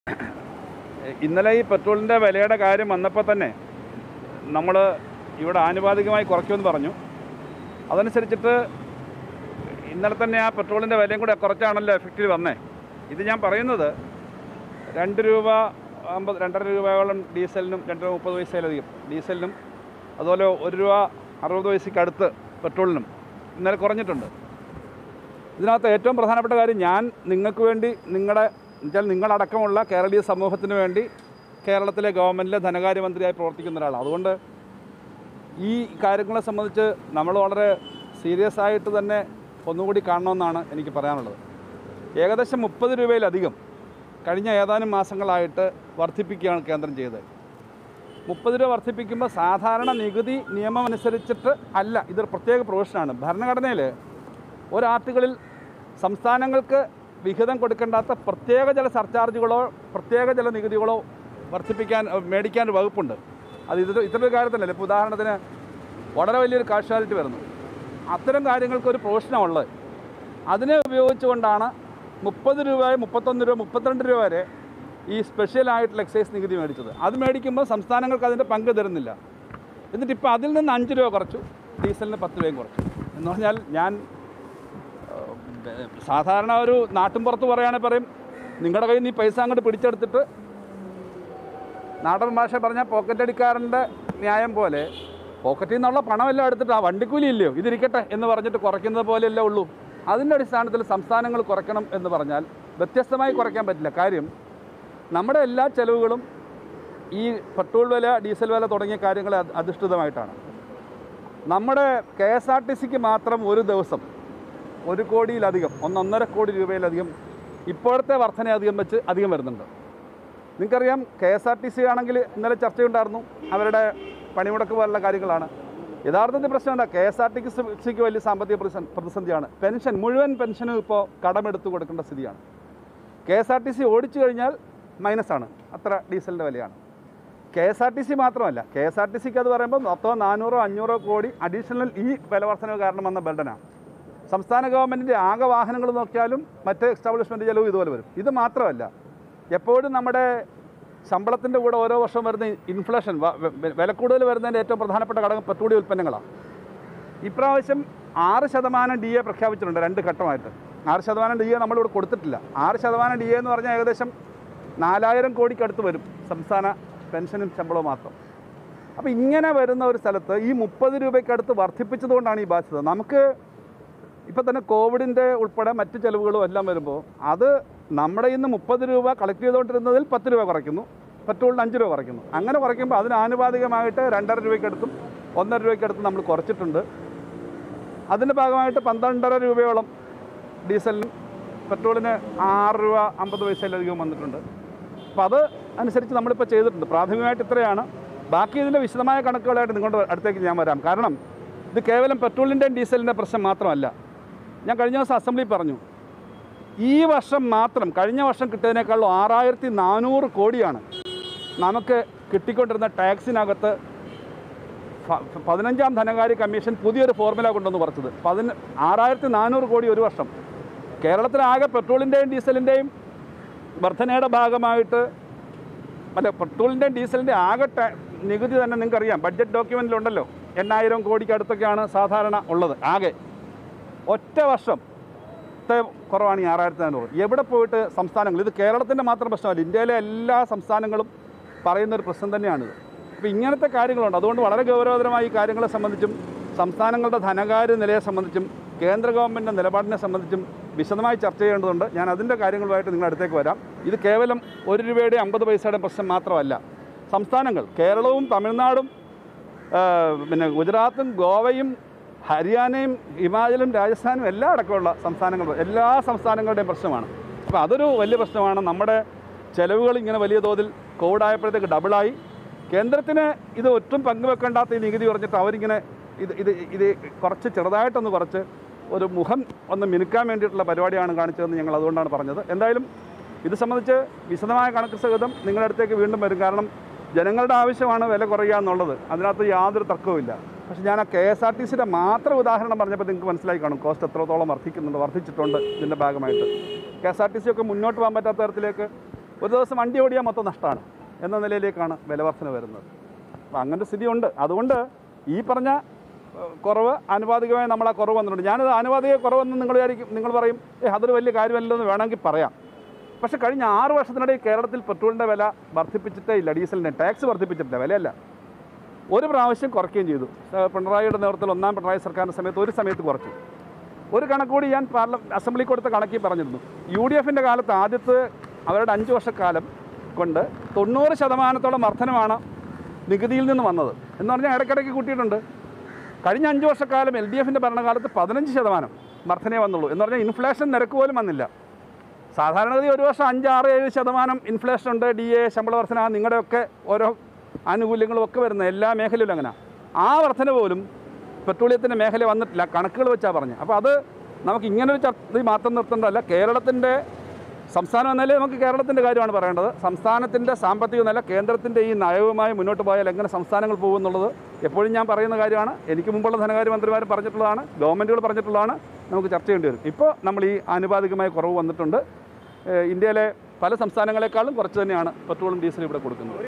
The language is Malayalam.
ഇന്നലെ ഈ പെട്രോളിൻ്റെ വിലയുടെ കാര്യം വന്നപ്പോൾ തന്നെ നമ്മൾ ഇവിടെ ആനുപാതികമായി കുറയ്ക്കുമെന്ന് പറഞ്ഞു അതനുസരിച്ചിട്ട് ഇന്നലെ തന്നെ ആ പെട്രോളിൻ്റെ വിലയും കൂടെ കുറച്ചാണല്ലോ എഫക്റ്റിൽ വന്നേ ഇത് ഞാൻ പറയുന്നത് രണ്ട് രൂപ അമ്പത് രണ്ടര രൂപയോളം ഡീസലിനും രണ്ടര മുപ്പത് പൈസയിലധികം ഡീസലിനും അതുപോലെ ഒരു രൂപ അറുപത് പൈസയ്ക്ക് അടുത്ത് പെട്രോളിനും ഇന്നലെ കുറഞ്ഞിട്ടുണ്ട് ഇതിനകത്ത് ഏറ്റവും പ്രധാനപ്പെട്ട കാര്യം ഞാൻ നിങ്ങൾക്ക് വേണ്ടി നിങ്ങളുടെ എന്നുവെച്ചാൽ നിങ്ങളടക്കമുള്ള കേരളീയ സമൂഹത്തിന് വേണ്ടി കേരളത്തിലെ ഗവൺമെൻറ്റിലെ ധനകാര്യമന്ത്രിയായി പ്രവർത്തിക്കുന്ന ഒരാളാണ് അതുകൊണ്ട് ഈ കാര്യങ്ങളെ സംബന്ധിച്ച് നമ്മൾ വളരെ സീരിയസ് ആയിട്ട് തന്നെ ഒന്നുകൂടി കാണണമെന്നാണ് എനിക്ക് പറയാനുള്ളത് ഏകദേശം മുപ്പത് രൂപയിലധികം കഴിഞ്ഞ ഏതാനും മാസങ്ങളായിട്ട് വർദ്ധിപ്പിക്കുകയാണ് കേന്ദ്രം ചെയ്തത് മുപ്പത് രൂപ വർദ്ധിപ്പിക്കുമ്പോൾ സാധാരണ നികുതി നിയമം അനുസരിച്ചിട്ട് അല്ല ഇതൊരു പ്രത്യേക പ്രൊവിഷനാണ് ഭരണഘടനയിൽ ഒരു ആർട്ടിക്കിളിൽ സംസ്ഥാനങ്ങൾക്ക് വിഹിതം കൊടുക്കേണ്ടാത്ത പ്രത്യേക ചില സർചാർജുകളോ പ്രത്യേക ചില നികുതികളോ വർദ്ധിപ്പിക്കാൻ ഏഹ്, മേടിക്കാൻ ഒരു വകുപ്പുണ്ട് അത് ഇത് ഇത്തരം കാര്യത്തിലല്ല ഇപ്പോൾ ഉദാഹരണത്തിന് വളരെ വലിയൊരു കാഷ്വാലിറ്റി വരുന്നു അത്തരം കാര്യങ്ങൾക്ക് ഒരു പ്രൊവിഷനാണ് ഉള്ളത് അതിനെ ഉപയോഗിച്ചുകൊണ്ടാണ് മുപ്പത് രൂപ മുപ്പത്തൊന്ന് രൂപ മുപ്പത്തിരണ്ട് രൂപ വരെ ഈ സ്പെഷ്യലായിട്ടുള്ള എക്സൈസ് നികുതി മേടിച്ചത് അത് മേടിക്കുമ്പോൾ സംസ്ഥാനങ്ങൾക്ക് അതിൻ്റെ പങ്ക് തരുന്നില്ല എന്നിട്ട് ഇപ്പോൾ അതിൽ നിന്ന് അഞ്ച് രൂപ കുറച്ചു ഡീസലിന് പത്ത് രൂപയും കുറച്ചു എന്ന് പറഞ്ഞാൽ ഞാൻ ഏഹ്, സാധാരണ ഒരു നാട്ടിൻപുറത്ത് പറയുകയാണെങ്കിൽ പറയും നിങ്ങളുടെ കയ്യിൽ നിന്ന് ഈ പൈസ അങ്ങോട്ട് പിടിച്ചെടുത്തിട്ട് നാടൻ ഭാഷ പറഞ്ഞാൽ പോക്കറ്റ് അടിക്കാരൻ്റെ ന്യായം പോലെ പോക്കറ്റിൽ നിന്നുള്ള പണമെല്ലാം എടുത്തിട്ട് ആ വണ്ടിക്കൂലി ഇല്ലയോ ഇതിരിക്കട്ടെ എന്ന് പറഞ്ഞിട്ട് കുറയ്ക്കുന്നത് പോലെയല്ലേ ഉള്ളൂ അതിൻ്റെ അടിസ്ഥാനത്തിൽ സംസ്ഥാനങ്ങൾ കുറയ്ക്കണം എന്ന് പറഞ്ഞാൽ വ്യത്യസ്തമായി കുറയ്ക്കാൻ പറ്റില്ല കാര്യം നമ്മുടെ എല്ലാ ചെലവുകളും ഈ പെട്രോൾ വില ഡീസൽ വില തുടങ്ങിയ കാര്യങ്ങളെ അധ- അധിഷ്ഠിതമായിട്ടാണ് നമ്മുടെ കെ എസ് ആർ ടി സിക്ക് മാത്രം ഒരു ദിവസം ഒരു കോടിയിലധികം ഒന്നൊന്നര കോടി രൂപയിലധികം ഇപ്പോഴത്തെ വർധനയധികം വെച്ച് അധികം വരുന്നുണ്ട് നിങ്ങൾക്കറിയാം K S R T C ആണെങ്കിൽ ഇന്നലെ ചർച്ചയുണ്ടായിരുന്നു അവരുടെ പണിമുടക്ക് പോലുള്ള കാര്യങ്ങളാണ് യഥാർത്ഥത്തിൽ പ്രശ്നം എന്താ കെ എസ് ആർ ടി സിക്ക് വലിയ സാമ്പത്തിക പ്രതിസ- പ്രതിസന്ധിയാണ് പെൻഷൻ മുഴുവൻ പെൻഷനും ഇപ്പോൾ കടമെടുത്ത് കൊടുക്കേണ്ട സ്ഥിതിയാണ് K S R T C ഓടിച്ചു കഴിഞ്ഞാൽ മൈനസാണ് അത്ര ഡീസലിൻ്റെ വിലയാണ് K S R T C മാത്രമല്ല കെ എസ് ആർ ടി സിക്ക് അത് പറയുമ്പോൾ മൊത്തം നാനൂറോ അഞ്ഞൂറോ കോടി അഡീഷണൽ ഈ വില വർധനവ് കാരണം വന്ന ബർഡനാണ് സംസ്ഥാന ഗവൺമെൻറ്റിൻ്റെ ആകെ വാഹനങ്ങൾ നോക്കിയാലും മറ്റ് എസ്റ്റാബ്ലിഷ്മെൻറ്റ് ചിലവ് ഇതുപോലെ വരും ഇത് മാത്രമല്ല എപ്പോഴും നമ്മുടെ ശമ്പളത്തിൻ്റെ കൂടെ ഓരോ വർഷം വരുന്ന ഇൻഫ്ലേഷൻ വ- വ- വില കൂടുതൽ വരുന്നതിൻ്റെ ഏറ്റവും പ്രധാനപ്പെട്ട ഘടകം പെട്രോളിയം ഉൽപ്പന്നങ്ങളാണ് ഇപ്രാവശ്യം ആറ് ശതമാനം ഡി എ പ്രഖ്യാപിച്ചിട്ടുണ്ട് രണ്ട് ഘട്ടമായിട്ട് ആറ് ശതമാനം ഡി എ നമ്മളിവിടെ കൊടുത്തിട്ടില്ല ആറ് ശതമാനം ഡി എ എന്ന് പറഞ്ഞാൽ ഏകദേശം നാലായിരം കോടിക്കടുത്ത് വരും സംസ്ഥാന പെൻഷനും ശമ്പളവും മാത്രം അപ്പോൾ ഇങ്ങനെ വരുന്ന ഒരു സ്ഥലത്ത് ഈ മുപ്പത് രൂപയ്ക്കടുത്ത് വർദ്ധിപ്പിച്ചതുകൊണ്ടാണ് ഈ ബാധ്യത നമുക്ക് ഇപ്പം തന്നെ കോവിഡിൻ്റെ ഉൾപ്പെടെ മറ്റ് ചിലവുകളും എല്ലാം വരുമ്പോൾ അത് നമ്മുടെ ഇന്ന് മുപ്പത് രൂപ കളക്ട് ചെയ്തുകൊണ്ടിരുന്നതിൽ പത്ത് രൂപ കുറയ്ക്കുന്നു പെട്രോളിന് അഞ്ച് രൂപ കുറയ്ക്കുന്നു അങ്ങനെ കുറയ്ക്കുമ്പോൾ അതിന് ആനുപാതികമായിട്ട് രണ്ടര രൂപയ്ക്കടുത്തും ഒന്നര രൂപയ്ക്കടുത്തും നമ്മൾ കുറച്ചിട്ടുണ്ട് അതിൻ്റെ ഭാഗമായിട്ട് പന്ത്രണ്ടര രൂപയോളം ഡീസലിനും പെട്രോളിന് ആറ് രൂപ അമ്പത് പൈസയിലധികം വന്നിട്ടുണ്ട് അപ്പോൾ അത് അനുസരിച്ച് നമ്മളിപ്പോൾ ചെയ്തിട്ടുണ്ട് പ്രാഥമികമായിട്ട് ഇത്രയാണ് ബാക്കി ഇതിൻ്റെ വിശദമായ കണക്കുകളായിട്ട് നിങ്ങളുടെ അടുത്തേക്ക് ഞാൻ വരാം കാരണം ഇത് കേവലം പെട്രോളിൻ്റെയും ഡീസലിൻ്റെ പ്രശ്നം മാത്രമല്ല ഞാൻ കഴിഞ്ഞ ദിവസം അസംബ്ലി പറഞ്ഞു ഈ വർഷം മാത്രം കഴിഞ്ഞ വർഷം കിട്ടിയതിനേക്കാളും ആറായിരത്തി നാനൂറ് കോടിയാണ് നമുക്ക് കിട്ടിക്കൊണ്ടിരുന്ന ടാക്സിനകത്ത് ഫ- പതിനഞ്ചാം ധനകാര്യ കമ്മീഷൻ പുതിയൊരു ഫോർമുല കൊണ്ടുവന്ന് കുറച്ചത് പതിന ആറായിരത്തി നാനൂറ് കോടി ഒരു വർഷം കേരളത്തിലാകെ പെട്രോളിൻ്റെയും ഡീസലിൻ്റെയും വർധനയുടെ ഭാഗമായിട്ട് അല്ല പെട്രോളിൻ്റെയും ഡീസലിൻ്റെ ആകെ ടാ- നികുതി തന്നെ നിങ്ങൾക്കറിയാം ബഡ്ജറ്റ് ഡോക്യുമെൻറ്റിലുണ്ടല്ലോ എണ്ണായിരം കോടിക്ക് അടുത്തൊക്കെയാണ് സാധാരണ ഉള്ളത് ആകെ ഒറ്റ വർഷം ത്തെ കുറവാണ് ഈ ആറായിരത്തി നാനൂറ് എവിടെ പോയിട്ട് സംസ്ഥാനങ്ങൾ ഇത് കേരളത്തിൻ്റെ മാത്രം പ്രശ്നമല്ല ഇന്ത്യയിലെ എല്ലാ സംസ്ഥാനങ്ങളും പറയുന്ന ഒരു പ്രശ്നം തന്നെയാണിത് അപ്പോൾ ഇങ്ങനത്തെ കാര്യങ്ങളുണ്ട് അതുകൊണ്ട് വളരെ ഗൗരവതരമായ ഈ കാര്യങ്ങളെ സംബന്ധിച്ചും സംസ്ഥാനങ്ങളുടെ ധനകാര്യ നിലയെ സംബന്ധിച്ചും കേന്ദ്ര ഗവൺമെൻറ്റിൻ്റെ നിലപാടിനെ സംബന്ധിച്ചും വിശദമായി ചർച്ച ചെയ്യേണ്ടതുണ്ട് ഞാൻ അതിൻ്റെ കാര്യങ്ങളുമായിട്ട് നിങ്ങളുടെ അടുത്തേക്ക് വരാം ഇത് കേവലം ഒരു രൂപയുടെ അമ്പത് പൈസയുടെ പ്രശ്നം മാത്രമല്ല സംസ്ഥാനങ്ങൾ കേരളവും തമിഴ്നാടും ആ, പിന്നെ ഗുജറാത്തും ഗോവയും ഹരിയാനയും ഹിമാചലും രാജസ്ഥാനും എല്ലാം അടക്കമുള്ള സംസ്ഥാനങ്ങൾ എല്ലാ സംസ്ഥാനങ്ങളുടെയും പ്രശ്നമാണ് അപ്പോൾ അതൊരു വലിയ പ്രശ്നമാണ് നമ്മുടെ ചെലവുകൾ ഇങ്ങനെ വലിയ തോതിൽ കോവിഡ് ആയപ്പോഴത്തേക്ക് ഡബിളായി കേന്ദ്രത്തിന് ഇത് ഒട്ടും പങ്കുവെക്കേണ്ടാത്ത ഈ നികുതി കുറഞ്ഞിട്ട് അവരിങ്ങനെ ഇത് ഇത് ഇത് കുറച്ച് ചെറുതായിട്ടൊന്ന് കുറച്ച് ഒരു മുഖം ഒന്ന് മിനുക്കാൻ വേണ്ടിയിട്ടുള്ള പരിപാടിയാണ് കാണിച്ചതെന്ന് ഞങ്ങൾ അതുകൊണ്ടാണ് പറഞ്ഞത് എന്തായാലും ഇത് സംബന്ധിച്ച് വിശദമായ കണക്ക് സഹിതം നിങ്ങളുടെ അടുത്തേക്ക് വീണ്ടും വരും കാരണം ജനങ്ങളുടെ ആവശ്യമാണ് വില കുറയുക എന്നുള്ളത് അതിനകത്ത് യാതൊരു തർക്കവുമില്ല പക്ഷേ ഞാൻ ആ കെ എസ് ആർ ടി സിയുടെ മാത്രം ഉദാഹരണം പറഞ്ഞപ്പോൾ നിങ്ങൾക്ക് മനസ്സിലായി കാണും കോസ്റ്റ് എത്രത്തോളം വർദ്ധിക്കുന്നുണ്ട് വർദ്ധിച്ചിട്ടുണ്ട് ഇതിൻ്റെ ഭാഗമായിട്ട് K S R T C ഒക്കെ മുന്നോട്ട് പോകാൻ പറ്റാത്ത തരത്തിലേക്ക് ഒരു ദിവസം വണ്ടി ഓടിയാൽ മൊത്തം നഷ്ടമാണ് എന്ന നിലയിലേക്കാണ് വില വർധന വരുന്നത് അപ്പോൾ അങ്ങനത്തെ സ്ഥിതിയുണ്ട് അതുകൊണ്ട് ഈ പറഞ്ഞ ഏഹ്, കുറവ് ആനുപാതികമായി നമ്മൾ ആ കുറവ് വന്നിട്ടുണ്ട് ഞാനത് ആനുപാതിക കുറവെന്ന് നിങ്ങൾ വിചാരിക്കും നിങ്ങൾ പറയും ഏ അതൊരു വലിയ കാര്യമല്ലല്ലോ എന്ന് വേണമെങ്കിൽ പറയാം പക്ഷേ കഴിഞ്ഞ ആറ് വർഷത്തിനിടയിൽ കേരളത്തിൽ പെട്രോളിൻ്റെ വില വർദ്ധിപ്പിച്ചിട്ടേ ഇല്ല ഡീസലിൻ്റെ ടാക്സ് വർദ്ധിപ്പിച്ചിട്ടില്ല വിലയല്ല ഒരു പ്രാവശ്യം കുറയ്ക്കുകയും ചെയ്തു ഏഹ് പിണറായിയുടെ നേതൃത്വത്തിൽ ഒന്നാം പിണറായി സർക്കാരിൻ്റെ സമയത്ത് ഒരു സമയത്ത് കുറച്ചു ഒരു കണക്കുകൂടി ഞാൻ പാർല അസംബ്ലി കൊടുത്ത കണക്കിൽ പറഞ്ഞിരുന്നു യു ഡി എഫിൻ്റെ കാലത്ത് ആദ്യത്തെ അവരുടെ അഞ്ച് വർഷക്കാലം കൊണ്ട് തൊണ്ണൂറ് ശതമാനത്തോളം വർധനമാണ് നികുതിയിൽ നിന്ന് വന്നത് എന്ന് പറഞ്ഞാൽ ഇടയ്ക്കിടയ്ക്ക് കൂട്ടിയിട്ടുണ്ട് കഴിഞ്ഞ അഞ്ച് വർഷക്കാലം എൽ ഡി എഫിൻ്റെ ഭരണകാലത്ത് പതിനഞ്ച് ശതമാനം വർധനയെ വന്നുള്ളൂ എന്ന് പറഞ്ഞാൽ ഇൻഫ്ലേഷൻ നിരക്ക് പോലും വന്നില്ല സാധാരണഗതി ഒരു വർഷം അഞ്ച് ആറ് ഏഴ് ശതമാനം ഇൻഫ്ലേഷൻ ഉണ്ട് ഡി എ ശമ്പള വർധന നിങ്ങളുടെയൊക്കെ ഓരോ ആനുകൂല്യങ്ങളും ഒക്കെ വരുന്ന എല്ലാ മേഖലയിലും അങ്ങനെ ആ വർധന പോലും പെട്രോളിയത്തിൻ്റെ മേഖല വന്നിട്ടില്ല കണക്കുകൾ വെച്ചാൽ പറഞ്ഞത് അപ്പോൾ അത് നമുക്ക് ഇങ്ങനെ ഒരു ചർച്ച മാത്രം നിർത്തേണ്ടതല്ല കേരളത്തിൻ്റെ സംസ്ഥാനം എന്നാലേ നമുക്ക് കേരളത്തിൻ്റെ കാര്യമാണ് പറയേണ്ടത് സംസ്ഥാനത്തിൻ്റെ സാമ്പത്തിക നില കേന്ദ്രത്തിൻ്റെ ഈ നയവുമായി മുന്നോട്ട് പോയാൽ എങ്ങനെ സംസ്ഥാനങ്ങൾ പോകും എന്നുള്ളത് എപ്പോഴും ഞാൻ പറയുന്ന കാര്യമാണ് എനിക്ക് മുമ്പുള്ള ധനകാര്യമന്ത്രിമാരും പറഞ്ഞിട്ടുള്ളതാണ് ഗവൺമെൻറ്റുകൾ പറഞ്ഞിട്ടുള്ളതാണ് നമുക്ക് ചർച്ച ചെയ്യേണ്ടി വരും ഇപ്പോൾ നമ്മൾ ഈ ആനുപാതികമായ കുറവ് വന്നിട്ടുണ്ട് ഏഹ് ഇന്ത്യയിലെ പല സംസ്ഥാനങ്ങളെക്കാളും കുറച്ച് തന്നെയാണ് പെട്രോളും ഡീസലും ഇവിടെ കൊടുക്കുന്നത്